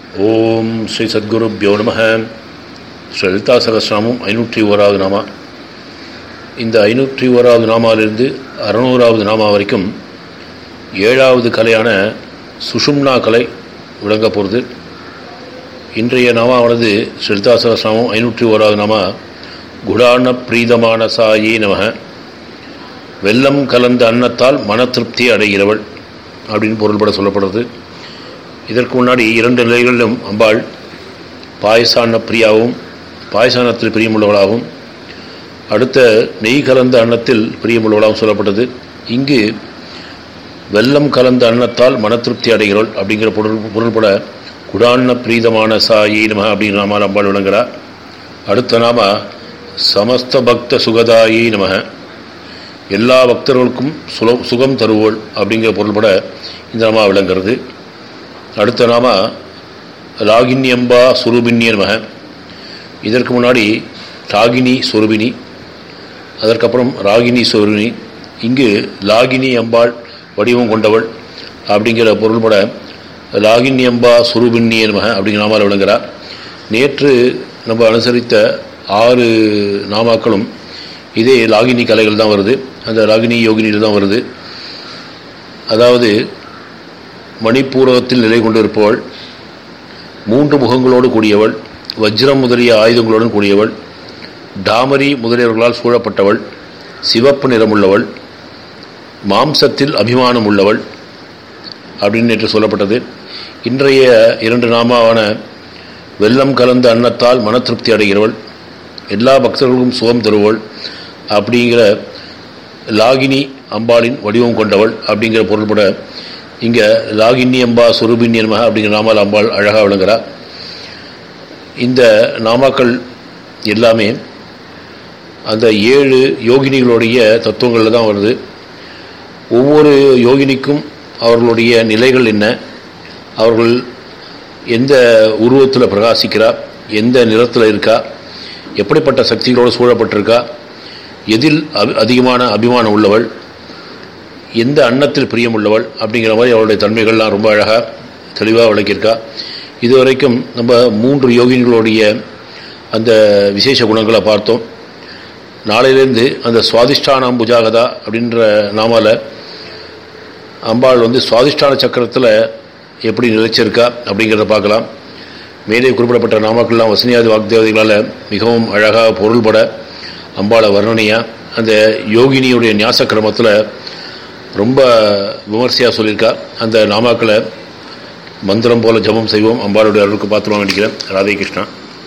ஓம் ஸ்ரீ சத்குருப்யோ நம ஸ்ரீ லலிதா சகசிராமம் ஐநூற்றி ஓராவது நாமா இந்த ஐநூற்றி ஓராவது நாமாவிலிருந்து அறநூறாவது நாமா வரைக்கும் ஏழாவது கலையான சுஷும்னா கலை விளங்க போகிறது இன்றைய நாமாவானது ஸ்ரீ லலிதா சகசிராமம் ஐநூற்றி ஓராவது நாமா குடான பிரீதமான சாயி நமக வெள்ளம் கலந்த அன்னத்தால் மன திருப்தி அடைகிறவள் அப்படின்னு பொருள்பட சொல்லப்படுறது இதற்கு முன்னாடி இரண்டு நிலைகளிலும் அம்பாள் பாயசான பிரியாவும் பாயசானத்தில் பிரியமுள்ளவளாகவும் அடுத்த நெய் கலந்த அன்னத்தில் பிரியமுள்ளவளாகவும் சொல்லப்பட்டது இங்கு வெள்ளம் கலந்த அன்னத்தால் மன திருப்தி அடைகிறவள் அப்படிங்கிற பொருள் பொருள்பட குடான பிரீதமான சாயி நம அப்படிங்கிற நாமால் அம்பாள் விளங்குகிறார் அடுத்த நாம சமஸ்த பக்த சுகதாயி நமக எல்லா பக்தர்களுக்கும் சுல சுகம் தருவோள் அப்படிங்கிற பொருள்பட இந்த நாமா விளங்குறது அடுத்த நாம லாகின்யம்பா சுரூபின்யன் மக இதற்கு முன்னாடி ராகினி சொருபினி அதற்கப்புறம் ராகினி சொருபினி இங்கு லாகினி அம்பாள் வடிவம் கொண்டவள் அப்படிங்கிற பொருள்பட லாகின்யம்பா சுரூபின்யன் மக அப்படிங்கிற நாமால் விளங்குகிறார் நேற்று நம்ம அனுசரித்த ஆறு நாமாக்களும் இதே லாகினி கலைகள் தான் வருது அந்த ராகினி யோகினியில் தான் வருது அதாவது மணிப்பூரகத்தில் நிலை கொண்டிருப்பவள் மூன்று முகங்களோடு கூடியவள் வஜ்ரம் முதலிய ஆயுதங்களுடன் கூடியவள் டாமரி முதலியவர்களால் சூழப்பட்டவள் சிவப்பு நிறமுள்ளவள் மாம்சத்தில் அபிமானம் உள்ளவள் அப்படின்னு நேற்று சொல்லப்பட்டது இன்றைய இரண்டு நாமாவான வெள்ளம் கலந்த அன்னத்தால் மன திருப்தி அடைகிறவள் எல்லா பக்தர்களுக்கும் சுகம் தருவள் அப்படிங்கிற லாகினி அம்பாளின் வடிவம் கொண்டவள் அப்படிங்கிற பொருள்பட இங்கே லாகினி அம்பா சுரூபின்யன்மக அப்படிங்கிற நாமால் அம்பாள் அழகாக விளங்குறார் இந்த நாமாக்கள் எல்லாமே அந்த ஏழு யோகினிகளுடைய தத்துவங்களில் தான் வருது ஒவ்வொரு யோகினிக்கும் அவர்களுடைய நிலைகள் என்ன அவர்கள் எந்த உருவத்தில் பிரகாசிக்கிறா எந்த நிறத்தில் இருக்கா எப்படிப்பட்ட சக்திகளோடு சூழப்பட்டிருக்கா எதில் அதிகமான அபிமானம் உள்ளவள் எந்த அன்னத்தில் பிரியம் உள்ளவள் அப்படிங்கிற மாதிரி அவளுடைய தன்மைகள்லாம் ரொம்ப அழகாக தெளிவாக விளக்கியிருக்கா இதுவரைக்கும் நம்ம மூன்று யோகினிகளுடைய அந்த விசேஷ குணங்களை பார்த்தோம் நாளையிலேருந்து அந்த சுவாதிஷ்டானம் புஜாகதா அப்படின்ற நாமால அம்பாள் வந்து சுவாதிஷ்டான சக்கரத்தில் எப்படி நிலைச்சிருக்கா அப்படிங்கிறத பார்க்கலாம் மேலே குறிப்பிடப்பட்ட நாமாக்கள்லாம் வசனியாதி வாக்தேவதைகளால் மிகவும் அழகாக பொருள்பட அம்பாளை வர்ணனையாக அந்த யோகினியுடைய ஞாச கிரமத்தில் ரொம்ப விமர்சையாக சொல்லியிருக்கா அந்த நாமாக்களை மந்திரம் போல ஜபம் செய்வோம் அம்பாளுடைய அருளுக்கு பாத்திரமாக நினைக்கிறேன் ராதே கிருஷ்ணா